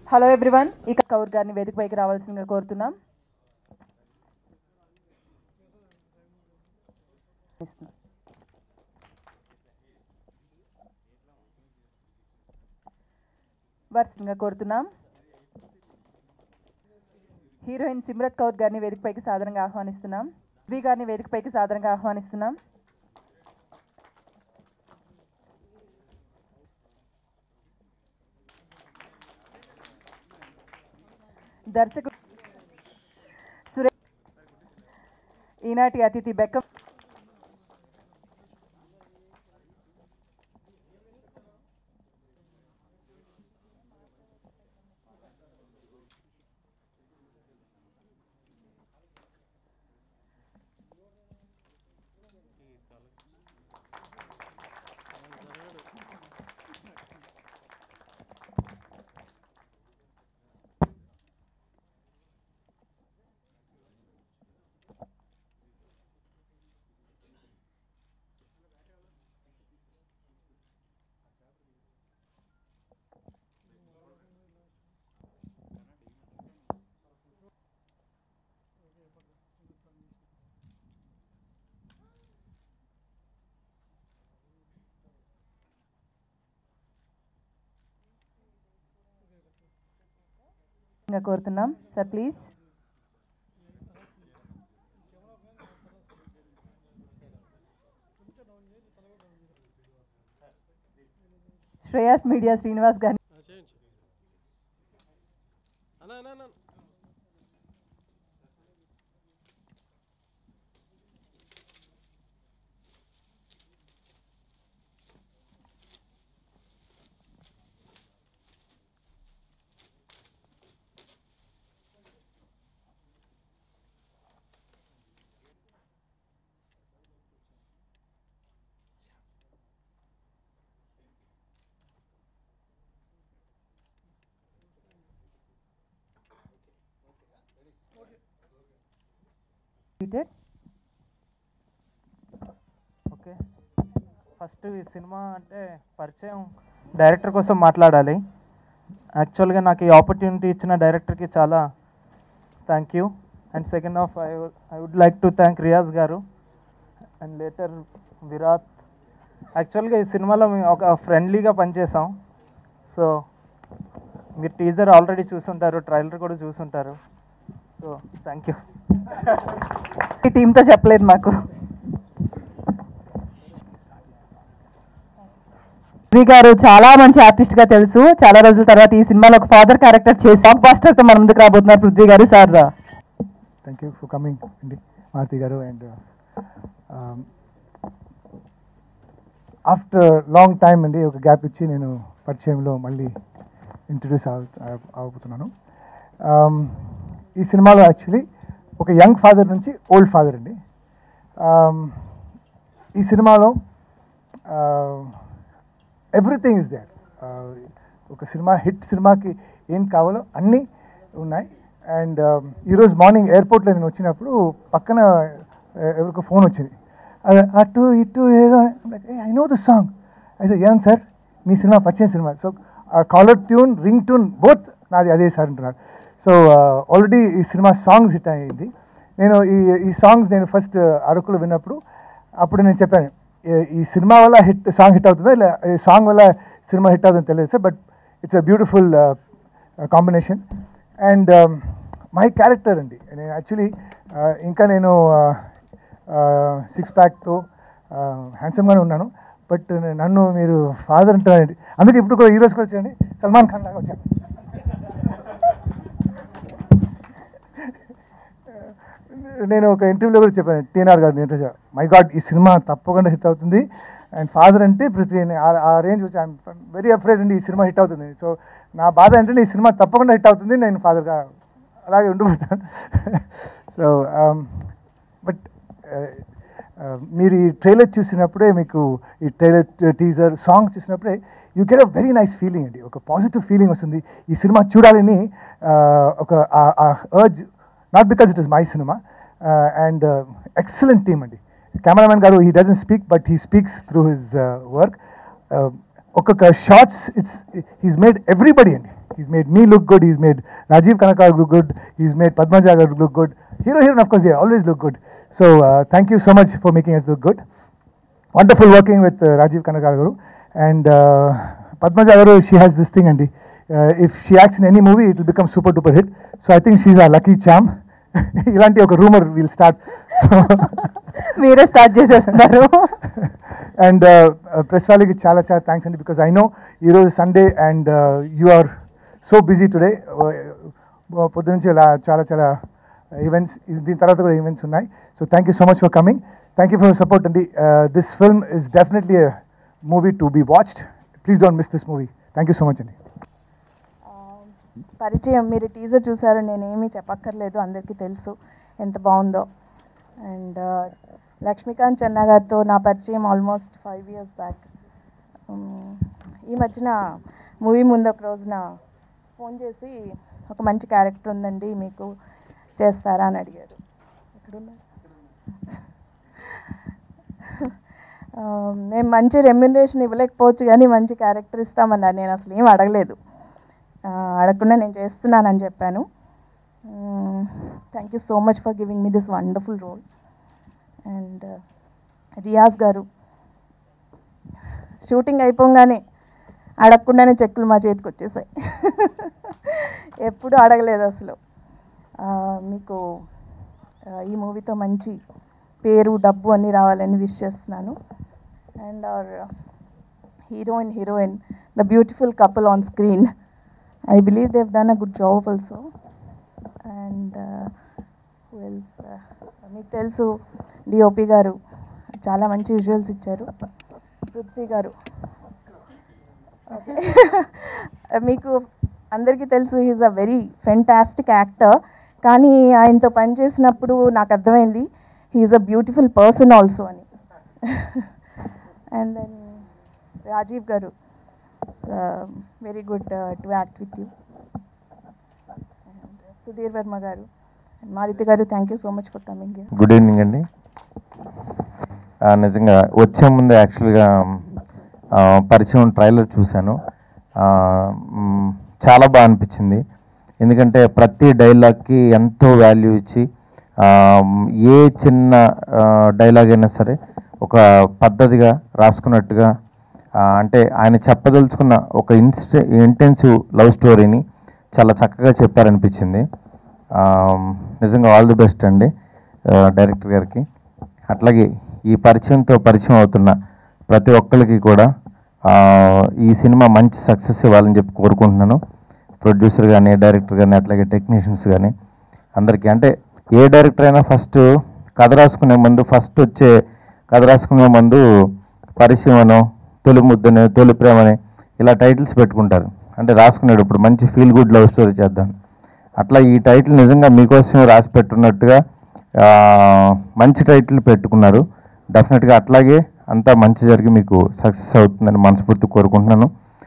Hello everyone ఇక కౌర్ గారిని వేదికపైకి రావాల్సిందిగా కోరుతున్నాం వర్షంగా కోరుతున్నాం హీరోయిన్ సిమ్రత్ కౌర్ గారిని వేదికపైకి సాధారణంగా ఆహ్వానిస్తున్నాం వి గారిని వేదికపైకి సాధారణంగా ఆహ్వానిస్తున్నాం దర్శకు సురే ఈనాటి అతిథి బెక్కం ఇంకా కోరుతున్నాం sir please Shreyas media Srinivas గారిని చేయండి అన్న అన్న అన్న Seated. ఓకే ఫస్ట్ ఈ సినిమా అంటే పరిచయం డైరెక్టర్ కోసం మాట్లాడాలి యాక్చువల్గా నాకు ఈ ఆపర్చునిటీ ఇచ్చిన డైరెక్టర్కి చాలా thank you and second of I I would like to thank Riyaz గారు అండ్ లేటర్ విరాట్ యాక్చువల్గా ఈ సినిమాలో మేము ఒక ఫ్రెండ్లీగా పనిచేసాం సో మీరు టీజర్ ఆల్రెడీ చూసుంటారు ట్రైలర్ కూడా చూసుంటారు సో థ్యాంక్ యూ ఈ టీంతో చెప్పలేదు మాకు వి గారు చాలా మంచి ఆర్టిస్ట్ గా తెలుసు చాలా రోజుల తర్వాత ఈ సినిమాలో ఒక ఫాదర్ క్యారెక్టర్ చేసి బ్లాక్ బాస్టర్ తో మన ముందుకు రాబోతున్నారు పృథ్వీ గారు sir thank you for coming అండి మారుతి గారు అండ్ ఆఫ్టర్ లాంగ్ టైం అండి ఒక గ్యాప్ ఇచ్చి నేను పరిచయంలో మళ్ళీ ఇంట్రడ్యూస్ అవుతున్నాను Um, ఈ సినిమాలో యాక్చువల్లీ ఒక యంగ్ ఫాదర్ నుంచి ఓల్డ్ ఫాదర్ అండి Um, ఈ సినిమాలో ఎవ్రీథింగ్ ఇస్ దేర్ ఒక సినిమా హిట్ సినిమాకి ఏం కావాలో అన్నీ ఉన్నాయి అండ్ ఈరోజు మార్నింగ్ ఎయిర్పోర్ట్లో నేను వచ్చినప్పుడు పక్కన uh, ఎవరికో ఫోన్ వచ్చింది అది అటు ఇటు ఏదో ఐ నో ద సాంగ్ అయితే ఏం సార్ మీ సినిమా పరిచయం cinema so caller tune ring tune both నాది అదే సార్ అంటున్నారు సో ఆల్రెడీ ఈ సినిమా సాంగ్స్ హిట్ అయ్యింది నేను ఈ ఈ సాంగ్స్ నేను ఫస్ట్ అరకులో విన్నప్పుడు అప్పుడు నేను చెప్పాను ఈ- ఈ సినిమా వల్ల హిట్ సాంగ్ హిట్ అవుతుందా ఇలా ఈ సాంగ్ వల్ల సినిమా హిట్ అవుతుందో తెలియదు sir but it's a beautiful combination and my character అండి నేను యాక్చువల్లీ ఇంకా నేను సిక్స్ ప్యాక్తో హ్యాండ్సమ్గానే ఉన్నాను బట్ నన్ను మీరు ఫాదర్ అంటారండి అందుకే ఇప్పుడు కూడా హీరోస్ కూడా వచ్చాయండి సల్మాన్ ఖాన్ లాగా వచ్చాను నేను ఒక ఇంటర్వ్యూలో కూడా చెప్పాను టీఎన్ఆర్ గారు నేను మై గాడ్ ఈ సినిమా తప్పకుండా హిట్ అవుతుంది అండ్ ఫాదర్ అంటే పృథ్వీ అని ఆ- ఆ రేంజ్ వచ్చి ఐఎమ్ వెరీ అఫ్రేడ్ అండి ఈ సినిమా హిట్ అవుతుంది సో నా బాధ ఏంటంటే ఈ సినిమా తప్పకుండా హిట్ అవుతుంది నేను ఫాదర్గా అలాగే ఉండిపోతాను సో బట్ మీరు ఈ ట్రైలర్ చూసినప్పుడే మీకు ఈ ట్రైలర్ టీజర్ సాంగ్ చూసినప్పుడే you get a very nice feeling అండి ఒక పాజిటివ్ ఫీలింగ్ వస్తుంది ఈ సినిమా చూడాలని uh, ఒక urge not because it is my cinema and excellent team అండి కెమెరామెన్ గారు he doesn't speak but he speaks through his work ఒక్కొక్క shots it's he's made everybody అండి he's made me look good he's made Rajeev Kanakala look good he's made Padmaja garu look good hero heroine of course they always look good so thank you so much for making us look good wonderful working with Rajeev Kanakala garu and Padmaja garu she has this thing అండి if she acts in any movie it will become super duper hit so I think she's a lucky charm ఇలాంటి ఒక rumour will start so మీరే start చేసేస్తున్నారు and press వాళ్ళకి చాలా చాలా thanks అండి because I know ఈరోజు Sunday and you are so busy today పొద్దు నుంచి ఇలా చాలా చాలా ఈవెంట్స్ దీని తర్వాత కూడా ఈవెంట్స్ ఉన్నాయి so thank you so much for coming thank you for support అండి this film is definitely movie to be watched please don't miss this movie thank you so much అండి ఆ, పరిచయం మీరు టీజర్ చూసారు నేనేమీ చెప్పక్కర్లేదు అందరికీ తెలుసు ఎంత బాగుందో అండ్ లక్ష్మీకాంత్ చెన్నా గారితో నా పరిచయం ఆల్మోస్ట్ ఫైవ్ ఇయర్స్ బ్యాక్ ఈ మధ్యన మూవీ ముందు ఒక రోజున ఫోన్ చేసి ఒక మంచి క్యారెక్టర్ ఉందండి మీకు చేస్తారా అని అడిగారు ఎక్కడున్నారు ఆ, మేము మంచి రెమ్యునరేషన్ ఇవ్వలేకపోవచ్చు కానీ మంచి క్యారెక్టర్ ఇస్తామన్నారు నేను అసలు ఏం అడగలేదు ఆ, అడగకుండా నేను చేస్తున్నానని చెప్పాను thank you so much for giving me this wonderful role and Riyaz garu shooting అయిపోగానే అడగకుండానే చెక్కులు మా చేతికి వచ్చేసాయి ఎప్పుడు అడగలేదు అసలు ఆ, మీకు ఆ, ఈ మూవీతో మంచి పేరు డబ్బు అన్నీ రావాలని విష్ చేస్తున్నాను and our heroine heroine the beautiful couple on screen I believe they've done a good job also and వెల్స్ మీకు తెలుసు డిఓపి గారు చాలా మంచి విజువల్స్ ఇచ్చారు పృథ్వీ గారు ఓకే మీకు అందరికీ తెలుసు is a very fantastic actor కానీ ఆయనతో పనిచేసినప్పుడు నాకు అర్థమైంది he's a beautiful person also అని and then Rajeev garu very good to act with you Sudheer Varma garu Maruthi garu thank you so much for coming here good evening అండి ఆ, నిజంగా వచ్చే ముందు యాక్చువల్గా ఆ, పరిచయం ట్రైలర్ చూశాను ఆ, మ్, చాలా బాగా అనిపించింది ఎందుకంటే ప్రతి డైలాగ్కి ఎంతో వాల్యూ ఇచ్చి ఆ, ఏ చిన్న డైలాగ్ అయినా సరే ఒక పద్ధతిగా రాసుకున్నట్టుగా ఆ, అంటే ఆయన చెప్పదలుచుకున్న ఒక ఇన్స్ట ఇంటెన్సివ్ లవ్ స్టోరీని చాలా చక్కగా చెప్పారనిపించింది ఆ, నిజంగా ఆల్ ది బెస్ట్ అండి ఆ, డైరెక్టర్ గారికి అట్లాగే ఈ పరిచయంతో పరిచయం అవుతున్న ప్రతి ఒక్కరికి కూడా ఆ, ఈ సినిమా మంచి సక్సెస్ ఇవ్వాలని చెప్పి కోరుకుంటున్నాను ప్రొడ్యూసర్ కానీ డైరెక్టర్ కానీ అట్లాగే టెక్నీషియన్స్ కానీ అందరికీ అంటే ఏ డైరెక్టర్ అయినా ఫస్ట్ కథ రాసుకునే ముందు ఫస్ట్ వచ్చే కథ రాసుకునే ముందు పరిచయమనో తొలి ముద్దని తొలి ప్రేమని ఇలా టైటిల్స్ పెట్టుకుంటారు అంటే రాసుకునేటప్పుడు మంచి ఫీల్ గుడ్ లవ్ స్టోరీ చేద్దాం అట్లా ఈ టైటిల్ నిజంగా మీకోసమే రాసి పెట్టున్నట్టుగా ఆ, మంచి టైటిల్ పెట్టుకున్నారు డెఫినెట్గా అట్లాగే అంతా మంచి జరిగి మీకు సక్సెస్ అవుతుందని మనస్ఫూర్తి కోరుకుంటున్నాను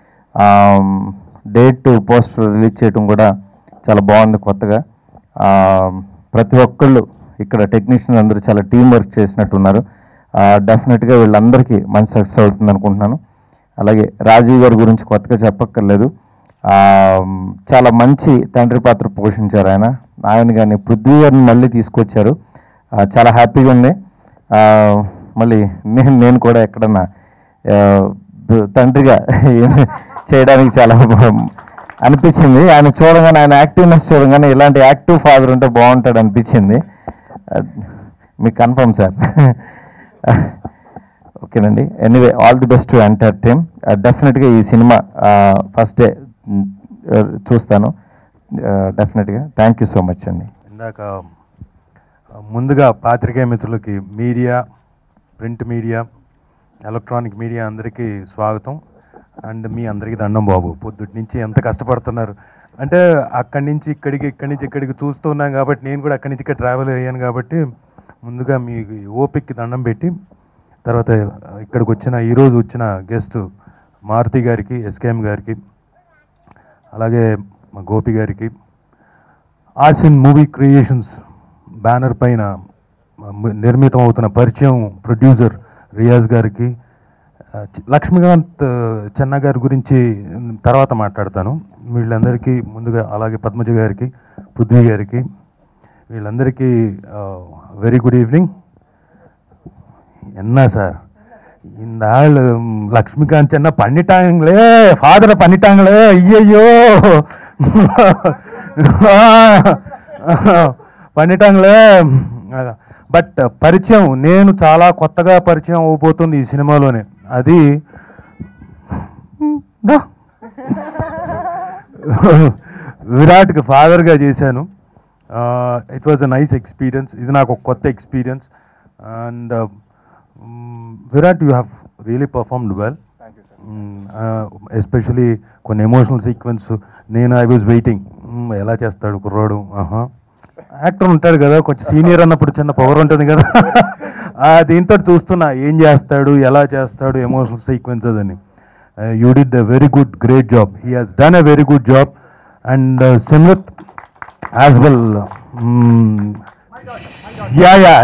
డేట్ పోస్టర్ రిలీజ్ చేయడం కూడా చాలా బాగుంది కొత్తగా ఆ, ప్రతి ఒక్కళ్ళు ఇక్కడ టెక్నీషియన్ అందరూ చాలా టీం వర్క్ చేసినట్టున్నారు డెఫినెట్గా వీళ్ళందరికీ మంచి సక్సెస్ అవుతుంది అనుకుంటున్నాను అలాగే రాజీవ్ గారి గురించి కొత్తగా చెప్పక్కర్లేదు ఆ, చాలా మంచి తండ్రి పాత్ర పోషించారు ఆయన ఆయన కానీ పృథ్వీ గారిని మళ్ళీ తీసుకొచ్చారు ఆ, చాలా హ్యాపీగా ఉంది ఆ, మళ్ళీ నేను నేను కూడా ఎక్కడన్నా ఆ, బ- తండ్రిగా చేయడానికి చాలా బా- అనిపించింది ఆయన చూడగానే ఆయన యాక్టివ్నెస్ చూడగానే ఇలాంటి యాక్టివ్ ఫాదర్ ఉంటే బాగుంటాడు అనిపించింది ఆ, మీకు కన్ఫర్మ్ సార్ ఓకేనండి anyway all the best to entire team డెఫినెట్గా ఈ సినిమా ఫస్ట్ డే చూస్తాను డెఫినెట్గా థ్యాంక్ యూ సో మచ్ అండి ఇందాక ఆ, ముందుగా పాత్రికేయ మిత్రులకి media print media electronic media అందరికీ స్వాగతం అండ్ మీ అందరికీ దండం బాబు పొద్దుటి నుంచి ఎంత కష్టపడుతున్నారు అంటే అక్కడి నుంచి ఇక్కడికి ఇక్కడి నుంచి ఇక్కడికి చూస్తూ ఉన్నాం కాబట్టి నేను కూడా అక్కడి నుంచి ఇక్కడ ట్రావెల్ అయ్యాను కాబట్టి ముందుగా మీ ఓపిక్కి దండం పెట్టి తర్వాత ఇక్కడికి వచ్చిన ఈరోజు వచ్చిన గెస్ట్ మారుతి గారికి ఎస్కేఎం గారికి అలాగే మా గోపి గారికి ఆసిన్ మూవీ క్రియేషన్స్ బ్యానర్ పైన మ- నిర్మితం అవుతున్న పరిచయం ప్రొడ్యూసర్ రియాజ్ గారికి ఆ, చి- లక్ష్మీకాంత్ ఆ, చెన్న గారి గురించి ఉమ్, తర్వాత మాట్లాడతాను వీళ్ళందరికీ ముందుగా అలాగే పద్మజ గారికి పృథ్వీ గారికి వీళ్ళందరికీ వెరీ గుడ్ ఈవినింగ్ என்ன சார் இந்த ஆள் ம், லக்ஷ்மிகாந்த் என்ன பண்ணிட்டாங்களே ஃபாதரை பண்ணிட்டாங்களே ஐயையோ பண்ணிட்டாங்களే బట్ పరిచయం నేను చాలా కొత్తగా పరిచయం అవబోతుంది ఈ సినిమాలోనే అది దా. విరాట్కి ఫాదర్గా చేశాను it was a nice experience ఇది నాకు ఒక కొత్త experience and Virat you have really performed well especially కొన్ని ఎమోషనల్ సీక్వెన్స్ నేను ఐ వాజ్ వెయిటింగ్ ఎలా చేస్తాడు కుర్రాడు ఆహా యాక్టర్ ఉంటాడు కదా కొంచెం సీనియర్ అన్నప్పుడు చిన్న పవర్ ఉంటుంది కదా ఆ దీంతో చూస్తున్నా ఏం చేస్తాడు ఎలా చేస్తాడు ఎమోషనల్ సీక్వెన్సెస్ అని you did a very good great job he has done a very good job and Simrat as well yeah yeah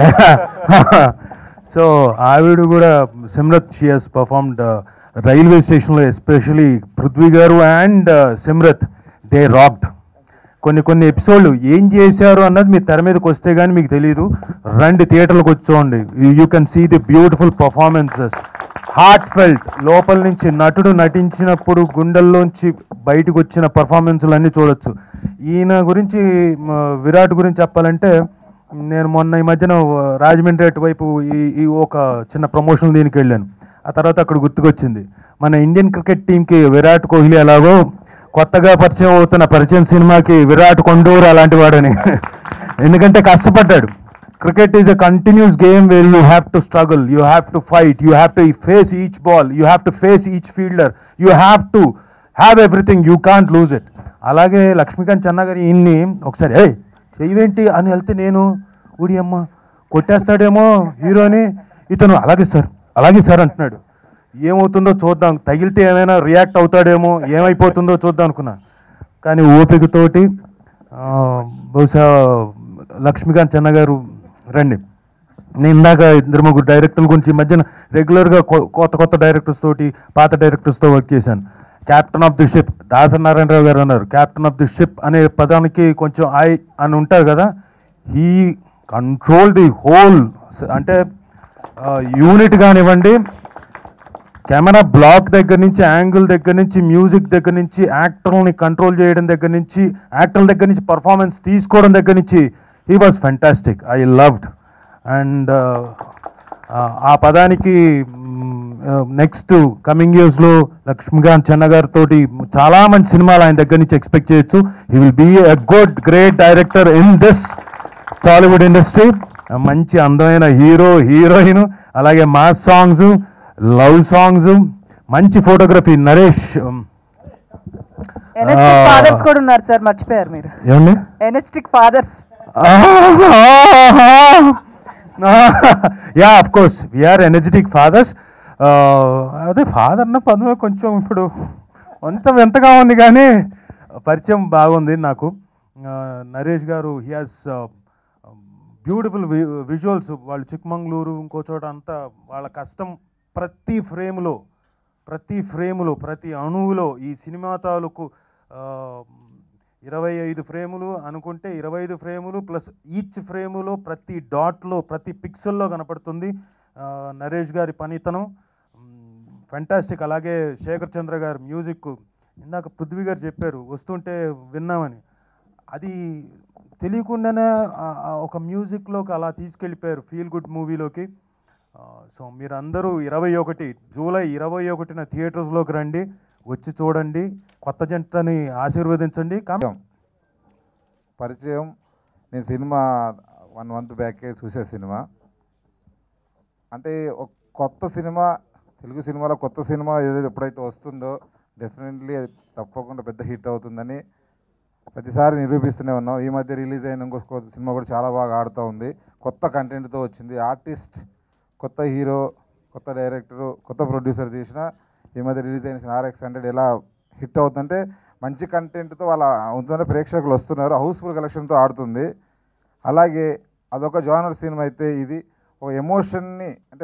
so ఆవిడ కూడా Simrat she has performed railway స్టేషన్లో especially Prithvi garu and Simrat they rocked కొన్ని కొన్ని ఎపిసోడ్లు ఏం చేశారు అన్నది మీ తెర మీదకి వస్తే కానీ మీకు తెలియదు రండి థియేటర్లకు వచ్చోండి you can see the beautiful performances heart felt లోపల నుంచి నటుడు నటించినప్పుడు గుండెల్లోంచి బయటకు వచ్చిన పర్ఫార్మెన్స్లు అన్నీ చూడొచ్చు ఈయన గురించి మ, విరాట్ గురించి చెప్పాలంటే నేను మొన్న ఈ మధ్యన రాజమండ్రి అటువైపు ఈ ఈ ఒక చిన్న ప్రమోషన్ దీనికి వెళ్ళాను ఆ తర్వాత అక్కడ గుర్తుకొచ్చింది మన ఇండియన్ క్రికెట్ టీంకి విరాట్ కోహ్లీ ఎలాగో కొత్తగా పరిచయం అవుతున్న పరిచయం సినిమాకి విరాట్ కొండూరు అలాంటి వాడని ఎందుకంటే కష్టపడ్డాడు cricket is a continuous game where you have to struggle you have to fight you have to face each ball you have to face each fielder you have to have everything you can't lose it అలాగే లక్ష్మీకాంత్ చెన్న గారి ఇన్ని ఒకసారి ఏ చెయ్యేంటి అని వెళ్తే నేను ఊడి అమ్మ కొట్టేస్తాడేమో హీరోని ఇతను అలాగే సార్ అలాగే సార్ అంటున్నాడు ఏమవుతుందో చూద్దాం తగిలితే ఏమైనా రియాక్ట్ అవుతాడేమో ఏమైపోతుందో చూద్దాం అనుకున్నా కానీ ఓపికతోటి ఆ, బహుశా లక్ష్మీకాంత్ చెన్న గారు రండి నేను ఇందాక ఇద్దరు ముగ్గురు డైరెక్టర్ల గురించి ఈ మధ్యన రెగ్యులర్గా కొత్త కొత్త డైరెక్టర్స్ తోటి పాత డైరెక్టర్స్తో వర్క్ చేశాను captain of the ship Dasari Narayana Rao garu అన్నారు క్యాప్టెన్ ఆఫ్ ది షిప్ అనే పదానికి కొంచెం ఐ అని ఉంటారు కదా హీ కంట్రోల్ ది హోల్ అంటే యూనిట్ కానివ్వండి కెమెరా బ్లాక్ దగ్గర నుంచి యాంగిల్ దగ్గర నుంచి మ్యూజిక్ దగ్గర నుంచి యాక్టర్ని కంట్రోల్ చేయడం దగ్గర నుంచి యాక్టర్ల దగ్గర నుంచి పర్ఫార్మెన్స్ తీసుకోవడం దగ్గర నుంచి he was fantastic I loved and ఆ పదానికి నెక్స్ట్ కమింగ్ ఇయర్స్లో లక్ష్మీకాంత్ చెన్న గారితో చాలా మంచి సినిమాలు ఆయన దగ్గర నుంచి ఎక్స్పెక్ట్ చేయొచ్చు he will be a good great director in this Tollywood industry మంచి అందమైన హీరో హీరోయిన్ అలాగే మాస్ సాంగ్స్ లవ్ సాంగ్స్ మంచి ఫోటోగ్రఫీ నరేష్ ఎనెస్టిక్ ఆ. ఫాదర్స్ కూడా ఉన్నారు సార్ మర్చిపోయారు మీరు ఏమండి energetic fathers yeah of course we're energetic fathers అదే ఫాదర్ అన్న పదమే కొంచెం ఇప్పుడు అంత ఎంతగా ఉంది కానీ పరిచయం బాగుంది నాకు ఆ, నరేష్ గారు హీ హాజ్ బ్యూటిఫుల్ విజువల్స్ వాళ్ళు చిక్మంగళూరు ఇంకో చోట అంతా వాళ్ళ కష్టం ప్రతి ఫ్రేమ్లో ప్రతి ఫ్రేములో ప్రతి అణువులో ఈ సినిమా తాలూకు ఆ, ఇరవై ఐదు ఫ్రేములు అనుకుంటే ఇరవై ఐదు ఫ్రేములు ప్లస్ ఈచ్ ఫ్రేములో ప్రతి డాట్లో ప్రతి పిక్సెల్లో కనపడుతుంది ఆ, నరేష్ గారి పనితనం ఫెంటాస్టిక్ అలాగే శేఖర్ చంద్ర గారు మ్యూజిక్ ఇందాక పృథ్వీ గారు చెప్పారు వస్తుంటే విన్నామని అది తెలియకుండానే ఆ- ఆ ఒక మ్యూజిక్లోకి అలా తీసుకెళ్ళిపోయారు ఫీల్ గుడ్ మూవీలోకి సో మీరందరూ ఇరవై ఒకటి జూలై ఇరవై ఒకటిన థియేటర్స్లోకి రండి వచ్చి చూడండి కొత్త జంటని ఆశీర్వదించండి కామ్- పరిచయం పరిచయం నేను సినిమా వన్ మంత్ బ్యాకే చూసే సినిమా అంటే ఒక కొత్త సినిమా తెలుగు సినిమాలో కొత్త సినిమా ఏదైతే ఎప్పుడైతే వస్తుందో డెఫినెట్లీ అది తప్పకుండా పెద్ద హిట్ అవుతుందని ప్రతిసారి నిరూపిస్తూనే ఉన్నాం ఈ మధ్య రిలీజ్ అయిన ఇంకో కొత్త సినిమా కూడా చాలా బాగా ఆడుతూ ఉంది కొత్త కంటెంట్తో వచ్చింది ఆర్టిస్ట్ కొత్త హీరో కొత్త డైరెక్టరు కొత్త ప్రొడ్యూసర్ తీసిన ఈ మధ్య రిలీజ్ అయిన ఆర్ఎక్స్ హండ్రెడ్ ఎలా హిట్ అవుతుందంటే మంచి కంటెంట్తో వాళ్ళ ఉంటుందంటే ప్రేక్షకులు వస్తున్నారు హౌస్ఫుల్ కలెక్షన్తో ఆడుతుంది అలాగే అదొక జానర్ సినిమా అయితే ఇది ఒక ఎమోషన్ని అంటే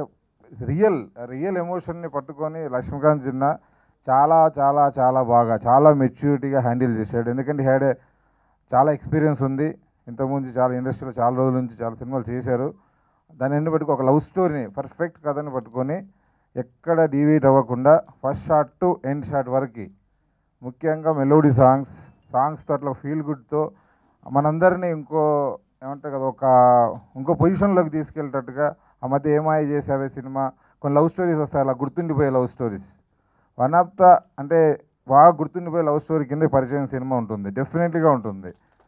రియల్ రియల్ ఎమోషన్ని పట్టుకొని లక్ష్మీకాంత్ జిన్నా చాలా చాలా చాలా బాగా చాలా మెచ్యూరిటీగా హ్యాండిల్ చేశాడు ఎందుకంటే హ్యాడ్ చాలా ఎక్స్పీరియన్స్ ఉంది ఇంతకుముందు చాలా ఇండస్ట్రీలో చాలా రోజుల నుంచి చాలా సినిమాలు చేశారు దాన్ని ఎన్ని పట్టుకు ఒక లవ్ స్టోరీని పర్ఫెక్ట్ కథని పట్టుకొని ఎక్కడ డీవీట్ అవ్వకుండా first shot to end shot వరకు ముఖ్యంగా మెలోడీ సాంగ్స్ సాంగ్స్తో అట్లా ఫీల్ గుడ్తో మనందరినీ ఇంకో ఏమంటారు కదా ఒక ఇంకో పొజిషన్లోకి తీసుకెళ్ళేటట్టుగా ఆ మధ్య ఏమాయ చేసావే సినిమా కొన్ని లవ్ స్టోరీస్ వస్తాయి అలా గుర్తుండిపోయే love stories one of the అంటే బాగా గుర్తుండిపోయే లవ్ స్టోరీ కింద పరిచయం సినిమా ఉంటుంది డెఫినెట్లీగా ఉంటుంది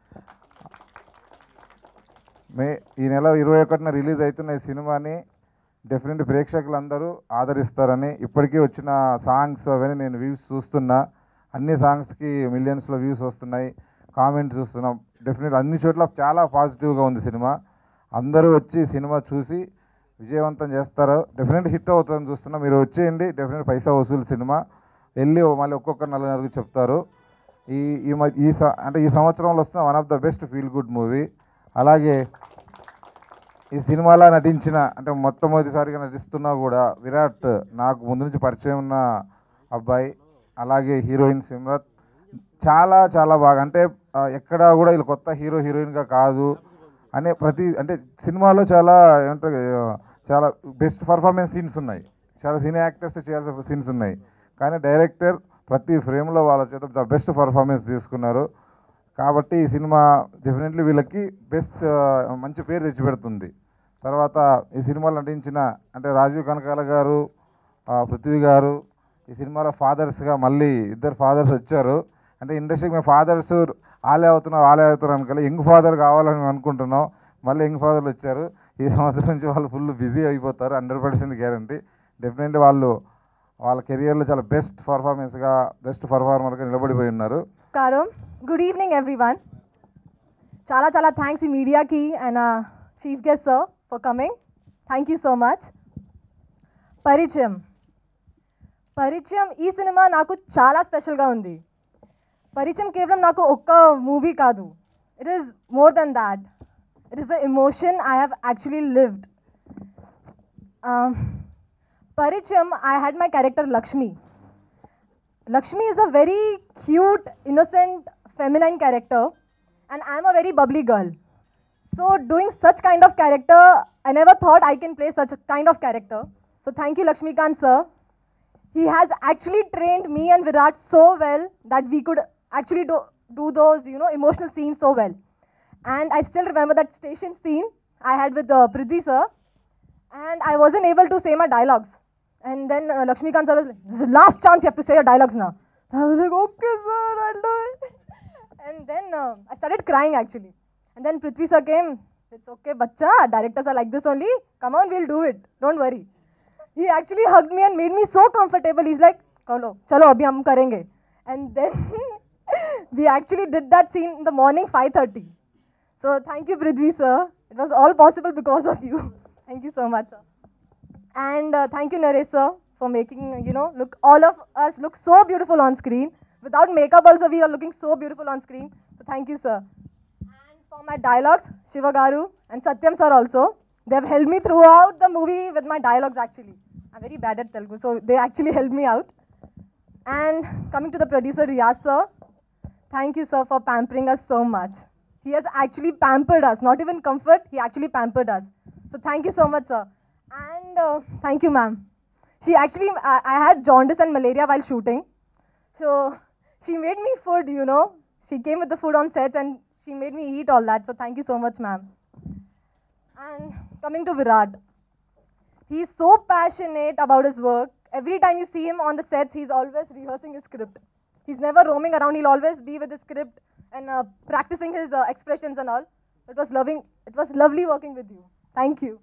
మే ఈ నెల ఇరవై ఒకటిన రిలీజ్ అవుతున్న ఈ సినిమాని డెఫినెట్ ప్రేక్షకులందరూ ఆదరిస్తారని ఇప్పటికీ వచ్చిన సాంగ్స్ అవన్నీ నేను వ్యూస్ చూస్తున్నా అన్ని సాంగ్స్కి మిలియన్స్లో వ్యూస్ వస్తున్నాయి కామెంట్స్ చూస్తున్నాం డెఫినెట్ అన్ని చోట్ల చాలా పాజిటివ్గా ఉంది సినిమా అందరూ వచ్చి సినిమా చూసి విజయవంతం చేస్తారు డెఫినెట్ హిట్ అవుతుందని చూస్తున్నా మీరు వచ్చేయండి డెఫినెట్ పైసా వసూలు సినిమా వెళ్ళి మళ్ళీ ఒక్కొక్క నలుగురికి చెప్తారు ఈ ఈ మ- ఈ స- అంటే ఈ సంవత్సరంలో వస్తున్న one of the best feel good movie అలాగే ఈ సినిమాలో నటించిన అంటే మొట్టమొదటిసారిగా నటిస్తున్నా కూడా విరాట్ నాకు ముందు నుంచి పరిచయం ఉన్న అబ్బాయి అలాగే హీరోయిన్ సిమ్రత్ చాలా చాలా బాగా అంటే ఆ, ఎక్కడా కూడా వీళ్ళు కొత్త హీరో హీరోయిన్గా కాదు అనే ప్రతి అంటే సినిమాలో చాలా ఏమంటారు ఆ, చాలా బెస్ట్ పర్ఫార్మెన్స్ సీన్స్ ఉన్నాయి చాలా సినీ యాక్టర్స్ చేయాల్సిన సీన్స్ ఉన్నాయి కానీ డైరెక్టర్ ప్రతి ఫ్రేమ్లో వాళ్ళ చేత ద బెస్ట్ పర్ఫార్మెన్స్ తీసుకున్నారు కాబట్టి ఈ సినిమా డెఫినెట్లీ వీళ్ళకి బెస్ట్ మంచి పేరు తెచ్చిపెడుతుంది తర్వాత ఈ సినిమాలో నటించిన అంటే రాజీవ్ కనకాల గారు ఆ, పృథ్వీ గారు ఈ సినిమాలో ఫాదర్స్గా మళ్ళీ ఇద్దరు ఫాదర్స్ వచ్చారు అంటే ఇండస్ట్రీకి మేము ఫాదర్స్ ఆలే అవుతున్నాం ఆలే అవుతున్నాం అనుకోలే యంగ్ ఫాదర్ కావాలని మేము అనుకుంటున్నాం మళ్ళీ యంగ్ ఫాదర్లు వచ్చారు ఈ సంవత్సరం నుంచి వాళ్ళు ఫుల్ బిజీ అయిపోతారు హండ్రెడ్ పర్సెంట్ గ్యారంటీ డెఫినెట్లీ వాళ్ళు వాళ్ళ కెరియర్లో చాలా బెస్ట్ పర్ఫార్మెన్స్గా బెస్ట్ పర్ఫార్మర్గా నిలబడిపోయి ఉన్నారు నమస్కారం గుడ్ ఈవినింగ్ ఎవ్రీవన్ చాలా చాలా థ్యాంక్స్ ఈ మీడియాకి and chief guest sir for coming thank you so much Parichayam Parichayam ఈ సినిమా నాకు చాలా స్పెషల్గా ఉంది పరిచయం కేవలం నాకు ఒక్క మూవీ కాదు it is more than that it is the emotion I have actually lived Parichayam I had my character Lakshmi Lakshmi is a very cute, innocent, feminine character, and I'm a very bubbly girl. So, doing such kind of character, I never thought I can play such a kind of character. So, thank you, Lakshmikant sir. He has actually trained me and Virat so well that we could actually do, do those, you know, emotional scenes so well. And I still remember that station scene I had with uh, Prithvi sir, and I wasn't able to say my dialogues. And then uh, Lakshmikant sir was like, this is the last chance you have to say your dialogues now. I was like, okay sir, I'll do it. And then uh, I started crying actually. And then Prithvi sir came, it's okay bacha, directors are like this only, come on, we'll do it, don't worry. He actually hugged me and made me so comfortable. He's like, chalo, chalo, abhi hum karenge. And then we actually did that scene in the morning 5.30. So thank you Prithvi sir. It was all possible because of you. thank you so much sir. And uh, thank you, Naresh sir, for making, you know, look, all of us look so beautiful on screen. Without makeup also, we are looking so beautiful on screen. So thank you, sir. And for my dialogues, Shiva Garu and Satyam sir also, they have helped me throughout the movie with my dialogues actually. I'm very bad at Telugu, so they actually helped me out. And coming to the producer, Riyaz sir, thank you, sir, for pampering us so much. He has actually pampered us, not even comfort, he actually pampered us. So thank you so much, sir. And uh, thank you, ma'am. She actually, I, I had jaundice and malaria while shooting. So she made me food, you know. She came with the food on sets and she made me eat all that. So thank you so much, ma'am. And coming to Virat, he's so passionate about his work. Every time you see him on the sets, he's always rehearsing his script. He's never roaming around. He'll always be with his script and uh, practicing his uh, expressions and all. It was loving. It was lovely working with you. Thank you.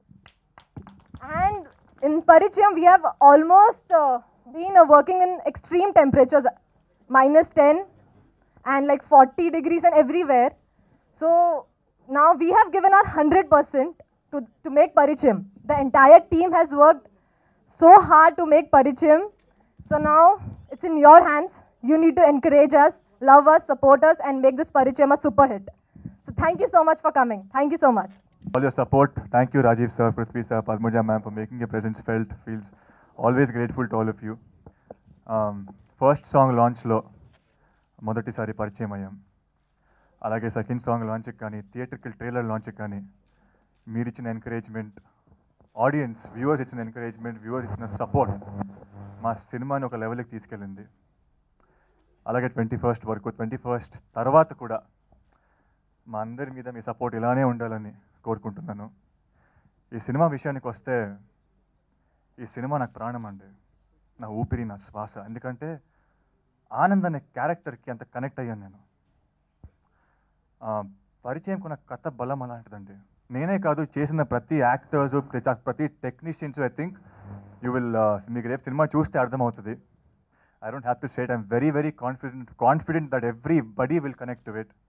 And in Parichayam, we have almost uh, been uh, working in extreme temperatures, minus 10 and like 40 degrees and everywhere. So now we have given our 100% to, to make Parichayam. The entire team has worked so hard to make Parichayam. So now it's in your hands. You need to encourage us, love us, support us, and make this Parichayam a super hit. So thank you so much for coming. Thank you so much. all your support. Thank you, Rajiv sir, Prithvi sir, Padmaja ma'am for making your presence felt. Feels always grateful to all of you. Um, first song లాంచ్లో మొదటిసారి పరిచయం అయ్యాం అలాగే second song లాంచ్కి కానీ థియేటర్కి trailer లాంచ్కి కానీ మీరు ఇచ్చిన ఎంకరేజ్మెంట్ ఆడియన్స్ వ్యూవర్స్ ఇచ్చిన ఎంకరేజ్మెంట్ వ్యూవర్స్ ఇచ్చిన సపోర్ట్ మా సినిమాని ఒక లెవెల్కి తీసుకెళ్ళింది అలాగే ట్వంటీ ఫస్ట్ వరకు ట్వంటీ ఫస్ట్ తర్వాత కూడా మా అందరి మీద మీ సపోర్ట్ ఇలానే ఉండాలని కోరుకుంటున్నాను ఈ సినిమా విషయానికి వస్తే ఈ సినిమా నాకు ప్రాణం అండి నా ఊపిరి నా శ్వాస ఎందుకంటే ఆనంద్ అనే క్యారెక్టర్కి అంత కనెక్ట్ అయ్యాను నేను ఆ, పరిచయం కొన్న కథ బలం అలాంటిదండి నేనే కాదు చేసిన ప్రతి యాక్టర్స్ ప్రతి technicians I think you will మీకు రేపు సినిమా చూస్తే అర్థమవుతుంది I don't have to say I'm very very confident confident that everybody will connect to it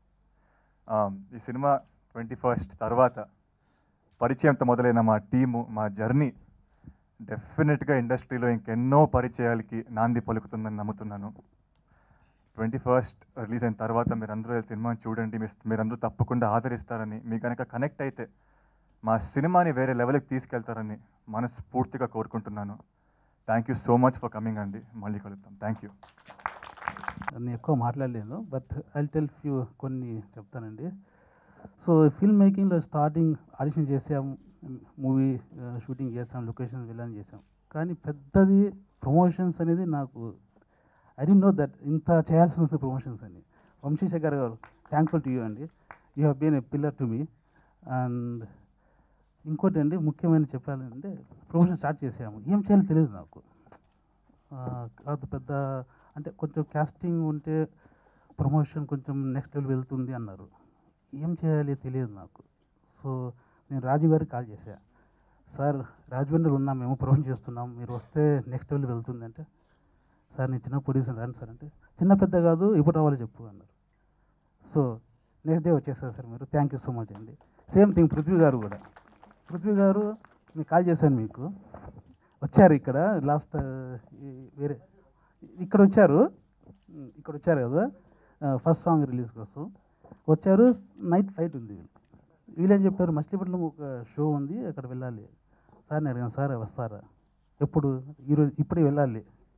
ఈ సినిమా ట్వంటీ ఫస్ట్ తర్వాత పరిచయంతో మొదలైన మా టీము మా జర్నీ డెఫినెట్గా ఇండస్ట్రీలో ఇంకెన్నో పరిచయాలకి నాంది పలుకుతుందని నమ్ముతున్నాను ట్వంటీ ఫస్ట్ రిలీజ్ అయిన తర్వాత మీరందరూ ఈ సినిమాని చూడండి మీ- మీరందరూ తప్పకుండా ఆదరిస్తారని మీ కనుక కనెక్ట్ అయితే మా సినిమాని వేరే లెవెల్కి తీసుకెళ్తారని మనస్ఫూర్తిగా కోరుకుంటున్నాను thank you so much for coming అండి మళ్ళీ కలుద్దాం థ్యాంక్ యూ నేను ఎక్కువ మాట్లాడలేను బట్ ఐ టెల్ ఫ్యూ కొన్ని చెప్తానండి సో ఫిల్మ్ మేకింగ్లో స్టార్టింగ్ ఆడిషన్ చేసాం మూవీ షూటింగ్ చేసాం లొకేషన్ వెళ్ళని చేసాం కానీ పెద్దది ప్రమోషన్స్ అనేది నాకు ఐ డి నో దట్ ఇంత చేయాల్సి వస్తుంది ప్రమోషన్స్ అని Vamsi Shekar garu thankful to you అండి you have been a pillar to me and ఇంకోటి అండి ముఖ్యమైన చెప్పాలంటే ప్రమోషన్ స్టార్ట్ చేసాము ఏం చేయాలో తెలియదు నాకు ఆ, అది పెద్ద అంటే కొంచెం కాస్టింగ్ ఉంటే ప్రమోషన్ కొంచెం నెక్స్ట్ లెవెల్ వెళ్తుంది అన్నారు ఏం చేయాలి తెలియదు నాకు సో నేను రాజు గారికి కాల్ చేశా సార్ రాజమండ్రిలో ఉన్నాం మేము ప్రమోషన్ చేస్తున్నాం మీరు వస్తే నెక్స్ట్ లెవెల్ వెళ్తుంది అంటే సార్ నేను చిన్న ప్రొడ్యూసర్ రాను సార్ అంటే చిన్న పెద్ద కాదు ఎప్పుడు రావాలో చెప్పు అన్నారు సో నెక్స్ట్ డే వచ్చేసారు సార్ మీరు థ్యాంక్ యూ సో మచ్ అండి సేమ్ థింగ్ పృథ్వీ గారు కూడా పృథ్వీ గారు మీకు కాల్ చేశాను మీకు వచ్చారు ఇక్కడ లాస్ట్ వేరే ఇక్కడ వచ్చారు ఉమ్, ఇక్కడ వచ్చారు కదా ఫస్ట్ సాంగ్ రిలీజ్ కోసం వచ్చారు నైట్ ఫ్లైట్ ఉంది వీళ్ళేం చెప్పారు మచిలీపట్నం ఒక షో ఉంది అక్కడ వెళ్ళాలి సార్ని అడిగాను సార్ వస్తారా ఎప్పుడు ఈరోజు ఇప్పుడే వెళ్ళాలి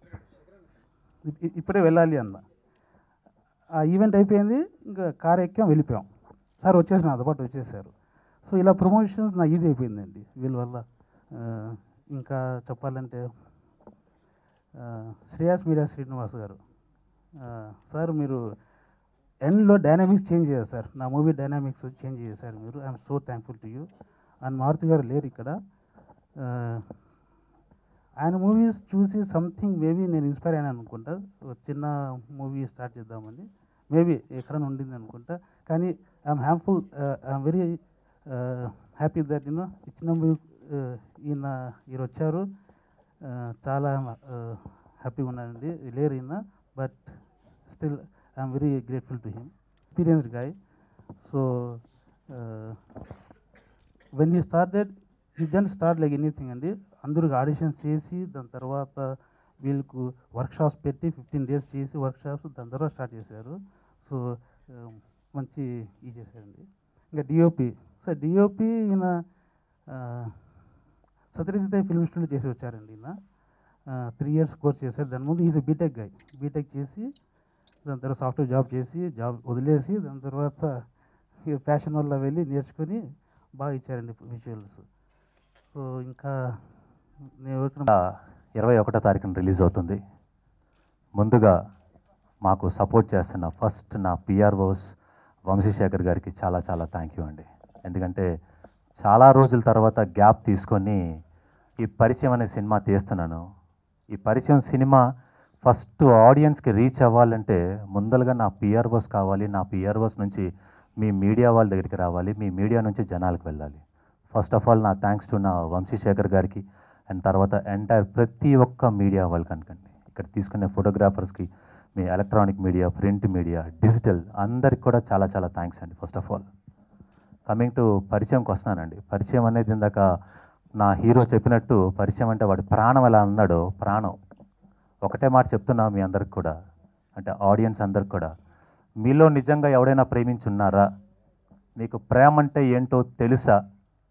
ఇ- ఇ- ఇప్పుడే వెళ్ళాలి అన్న ఆ ఈవెంట్ అయిపోయింది ఇంకా కార్ ఎక్కాం వెళ్ళిపోయాం సార్ వచ్చేసి నాతో పాటు వచ్చేసారు సో ఇలా ప్రమోషన్స్ నా ఈజీ అయిపోయిందండి వీళ్ళ వల్ల ఆ, ఇంకా చెప్పాలంటే ఆ, శ్రేయాస్ మీరా శ్రీనివాస్ గారు ఆ, సార్ మీరు ఎండ్లో డైనామిక్స్ చేంజ్ చేయాలి సార్ నా మూవీ డైనామిక్స్ చేంజ్ చేశారు మీరు I'm so thankful to you and Maruthi garu లేరు ఇక్కడ ఆ, ఆయన మూవీస్ చూసి సంథింగ్ మేబీ నేను ఇన్స్పైర్ అయ్యాను అనుకుంటా ఒక చిన్న మూవీ స్టార్ట్ చేద్దామని మేబీ ఎక్కడ ఉండింది అనుకుంటా కానీ I'm happyful I'm very happy that you know ఇచ్చిన మూవీ ఈయన ఈయన వచ్చారు ఆ, చాలా హ్యాపీగా ఉన్నానండి లేరు ఈయన but still I'm very grateful to him experienced guy so when he started he then start like anything అండి అందరికి ఆడిషన్స్ చేసి దాని తర్వాత వీళ్ళకు వర్క్షాప్స్ పెట్టి ఫిఫ్టీన్ డేస్ చేసి వర్క్షాప్స్ దాని తర్వాత స్టార్ట్ చేశారు సో మంచి ఇది చేశారండి ఇంకా డిఓపి సార్ డిఓపి ఈయన సత్యజిత్ ఫిల్మ్ ఇన్స్టిట్యూట్ చేసి వచ్చారండి ఈయన త్రీ ఇయర్స్ కోర్స్ చేశారు దాని ముందు ఈజ్ బీటెక్ గాయ్ బీటెక్ చేసి దాని తర్వాత సాఫ్ట్వేర్ జాబ్ చేసి జాబ్ వదిలేసి దాని తర్వాత ఫ్యాషన్ వల్ల వెళ్ళి నేర్చుకొని బాగా ఇచ్చారండి విజువల్స్ సో ఇంకా నేను ఎవరికైనా ఇరవై ఒకటో తారీఖున రిలీజ్ అవుతుంది ముందుగా మాకు సపోర్ట్ చేస్తున్న ఫస్ట్ నా పిఆర్ఓస్ వంశీశేఖర్ గారికి చాలా చాలా థ్యాంక్ యూ అండి ఎందుకంటే చాలా రోజుల తర్వాత గ్యాప్ తీసుకొని ఈ పరిచయం అనే సినిమా తీస్తున్నాను ఈ పరిచయం సినిమా ఫస్ట్ ఆడియన్స్కి రీచ్ అవ్వాలంటే ముందలుగా నా పిఆర్ఓస్ కావాలి నా పిఆర్ఓస్ నుంచి మీ మీడియా వాళ్ళ దగ్గరికి రావాలి మీ మీడియా నుంచి జనాలకు వెళ్ళాలి ఫస్ట్ ఆఫ్ ఆల్ నా థ్యాంక్స్ టు నా వంశీశేఖర్ గారికి అండ్ తర్వాత ఎంటైర్ ప్రతి ఒక్క మీడియా వాళ్ళకి అనుకండి ఇక్కడ తీసుకునే ఫోటోగ్రాఫర్స్కి మీ electronic media print media digital అందరికి కూడా చాలా చాలా థ్యాంక్స్ అండి first of all coming to పరిచయంకి వస్తున్నానండి పరిచయం అనేది ఇందాక నా హీరో చెప్పినట్టు పరిచయం అంటే వాడి ప్రాణం ఎలా అన్నాడో ప్రాణం ఒకటే మాట చెప్తున్నా మీ అందరికి కూడా అంటే ఆడియన్స్ అందరికి కూడా మీలో నిజంగా ఎవడైనా ప్రేమించున్నారా మీకు ప్రేమ అంటే ఏంటో తెలుసా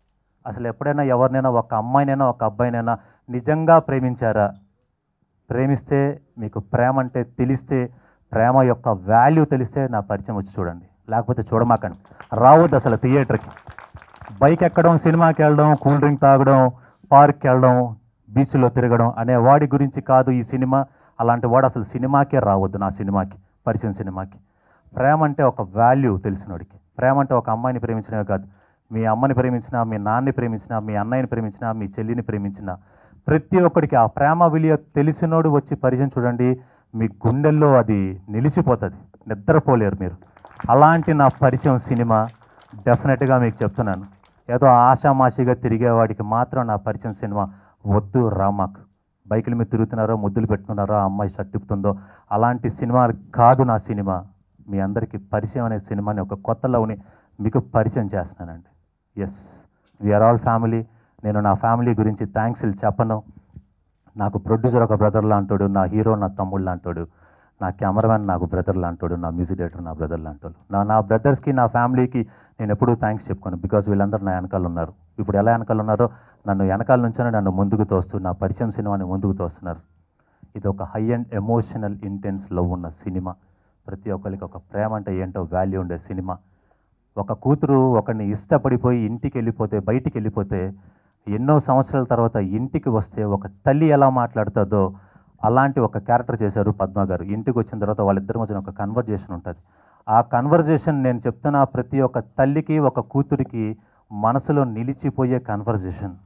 అసలు ఎప్పుడైనా ఎవరినైనా ఒక అమ్మాయినైనా ఒక అబ్బాయినైనా నిజంగా ప్రేమించారా ప్రేమిస్తే మీకు ప్రేమ అంటే తెలిస్తే ప్రేమ యొక్క వాల్యూ తెలిస్తే నా పరిచయం వచ్చి చూడండి లేకపోతే చూడమాకండి రావద్దు అసలు థియేటర్కి బైక్ ఎక్కడం సినిమాకి వెళ్ళడం కూల్ డ్రింక్ తాగడం పార్క్కి వెళ్ళడం బీచ్లో తిరగడం అనే వాడి గురించి కాదు ఈ సినిమా అలాంటి వాడు అసలు సినిమాకే రావద్దు నా సినిమాకి పరిచయం సినిమాకి ప్రేమ అంటే ఒక వాల్యూ తెలిసినోడికి ప్రేమ అంటే ఒక అమ్మాయిని ప్రేమించడమే కాదు మీ అమ్మని ప్రేమించినా మీ నాన్నని ప్రేమించినా మీ అన్నయ్యని ప్రేమించినా మీ చెల్లిని ప్రేమించినా ప్రతి ఒక్కడికి ఆ ప్రేమ విలువ తెలిసినోడు వచ్చి పరిచయం చూడండి మీ గుండెల్లో అది నిలిచిపోతుంది నిద్రపోలేరు మీరు అలాంటి నా పరిచయం సినిమా డెఫినెట్గా మీకు చెప్తున్నాను ఏదో ఆషామాషిగా తిరిగేవాడికి మాత్రం నా పరిచయం సినిమా వద్దు రామాక్ బైకుల మీద తిరుగుతున్నారో ముద్దులు పెట్టుకున్నారో ఆ అమ్మాయి షర్టిపుతుందో అలాంటి సినిమా కాదు నా సినిమా మీ అందరికీ పరిచయం అనే సినిమాని ఒక కొత్త లవ్ని మీకు పరిచయం చేస్తున్నానండి ఎస్ వీఆర్ ఆల్ ఫ్యామిలీ నేను నా ఫ్యామిలీ గురించి థ్యాంక్స్ చెప్పను నాకు ప్రొడ్యూసర్ ఒక బ్రదర్ లాంటాడు నా హీరో నా తమ్ముడు లాంటాడు నా కెమెరామెన్ నాకు బ్రదర్ లాంటాడు నా మ్యూజిక్ డైరెక్టర్ నా బ్రదర్ లాంటాడు నా నా బ్రదర్స్కి నా ఫ్యామిలీకి నేను ఎప్పుడూ థ్యాంక్స్ చెప్పుకోను బికాజ్ వీళ్ళందరూ నా వెనకాల ఉన్నారు ఇప్పుడు ఎలా వెనకాల ఉన్నారో నన్ను వెనకాల నుంచోనే నన్ను ముందుకు తోస్తూ నా పరిచయం సినిమాని ముందుకు తోస్తున్నారు ఇది ఒక high and emotional intense love ఉన్న సినిమా ప్రతి ఒక్కరికి ఒక ప్రేమ అంటే ఏంటో వాల్యూ ఉండే సినిమా ఒక కూతురు ఒకరిని ఇష్టపడిపోయి ఇంటికి వెళ్ళిపోతే బయటికి వెళ్ళిపోతే ఎన్నో సంవత్సరాల తర్వాత ఇంటికి వస్తే ఒక తల్లి ఎలా మాట్లాడుతుందో అలాంటి ఒక క్యారెక్టర్ చేశారు పద్మ గారు ఇంటికి వచ్చిన తర్వాత వాళ్ళిద్దరి మధ్యన ఒక కన్వర్జేషన్ ఉంటుంది ఆ కన్వర్జేషన్ నేను చెప్తున్న ప్రతి ఒక్క తల్లికి ఒక కూతురికి మనసులో నిలిచిపోయే కన్వర్జేషన్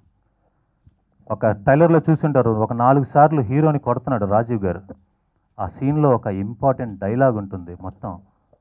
ఒక ట్రైలర్లో చూసుంటారు ఒక నాలుగు సార్లు హీరోని కొడుతున్నాడు రాజీవ్ గారు ఆ సీన్లో ఒక ఇంపార్టెంట్ డైలాగ్ ఉంటుంది మొత్తం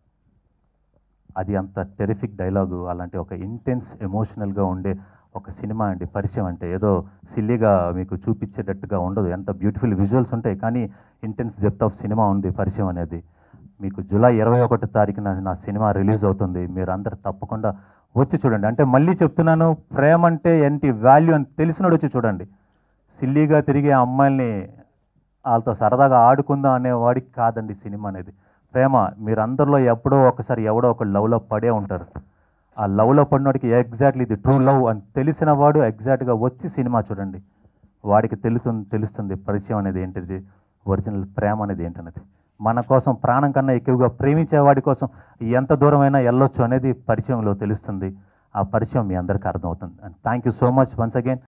అది అంత టెరిఫిక్ డైలాగు అలాంటి ఒక ఇంటెన్స్ ఎమోషనల్గా ఉండే ఒక సినిమా అండి పరిచయం అంటే ఏదో సిల్లీగా మీకు చూపించేటట్టుగా ఉండదు ఎంత బ్యూటిఫుల్ విజువల్స్ ఉంటాయి కానీ ఇంటెన్స్ డెప్త్ ఆఫ్ సినిమా ఉంది పరిచయం అనేది మీకు జూలై ఇరవై ఒకటి తారీఖున నా సినిమా రిలీజ్ అవుతుంది మీరు అందరు తప్పకుండా వచ్చి చూడండి అంటే మళ్ళీ చెప్తున్నాను ప్రేమ అంటే ఏంటి వాల్యూ అని తెలిసినోడు వచ్చి చూడండి సిల్లీగా తిరిగే అమ్మాయిల్ని వాళ్ళతో సరదాగా ఆడుకుందాం అనే వాడికి కాదండి సినిమా అనేది ప్రేమ మీరందరిలో ఎప్పుడో ఒకసారి ఎవడో ఒక లవ్లో పడే ఉంటారు ఆ లవ్లో పడినోడికి ఎగ్జాక్ట్లీ ఇది ట్రూ లవ్ అని తెలిసిన వాడు ఎగ్జాక్ట్గా వచ్చి సినిమా చూడండి వాడికి తెలుస్తుంది తెలుస్తుంది పరిచయం అనేది ఏంటిది ఒరిజినల్ ప్రేమ అనేది ఏంటనేది మన కోసం ప్రాణం కన్నా ఎక్కువగా ప్రేమించే వాడి కోసం ఎంత దూరమైనా వెళ్ళొచ్చు అనేది పరిచయంలో తెలుస్తుంది ఆ పరిచయం మీ అందరికీ అర్థమవుతుంది and thank you so much once again